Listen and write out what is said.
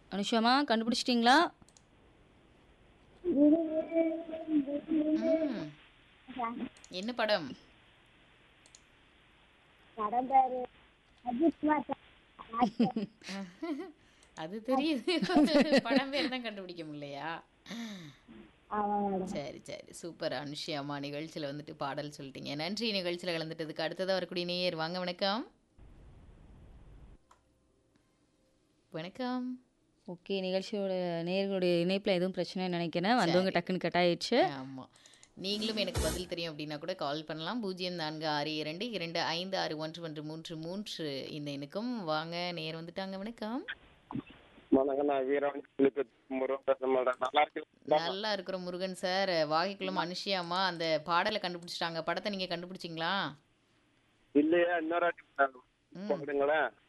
அனுஷாமா கண்டுபிடிச்சிட்டிங்களா ம். என்ன படம் நடந்தாரு அஜித்குமார் அது தெரியுது படம் பேர் தான் கண்டுபிடிக்க முடியலையா ஆமாம் மேடம் சரி சரி சூப்பர் அனுஷி அம்மா நிகழ்ச்சியில் வந்துட்டு பாடல் சொல்லிட்டீங்க நன்றி நிகழ்ச்சியில் கலந்துட்டதுக்கு அடுத்ததாக வரக்கூடிய நேயர் வாங்க வணக்கம் வணக்கம் ஓகே நிகழ்ச்சியோட நேர்களுடைய இணைப்பில் எதுவும் பிரச்சனை நினைக்கிறேன் வந்தவங்க டக்குன்னு கட் ஆயிடுச்சு ஆமாம் நீங்களும் எனக்கு பதில் தெரியும் அப்படின்னா கூட கால் பண்ணலாம் பூஜ்ஜியம் நான்கு ஆறு இரண்டு இரண்டு ஐந்து ஆறு ஒன்று ஒன்று மூன்று மூன்று இந்த எண்ணுக்கும் வாங்க நேர் வந்துட்டாங்க வணக்கம் வணக்கம் நான் வீரவன் முருகன் பேச மாட்டேன் நல்லா இருக்கு நல்லா இருக்கிற முருகன் சார் வாகைக்குளம் அனுஷியாமா அந்த பாடலை கண்டுபிடிச்சிட்டாங்க படத்தை நீங்கள் கண்டுபிடிச்சிங்களா இல்லையா இன்னொரு வாட்டி பாடுங்களேன்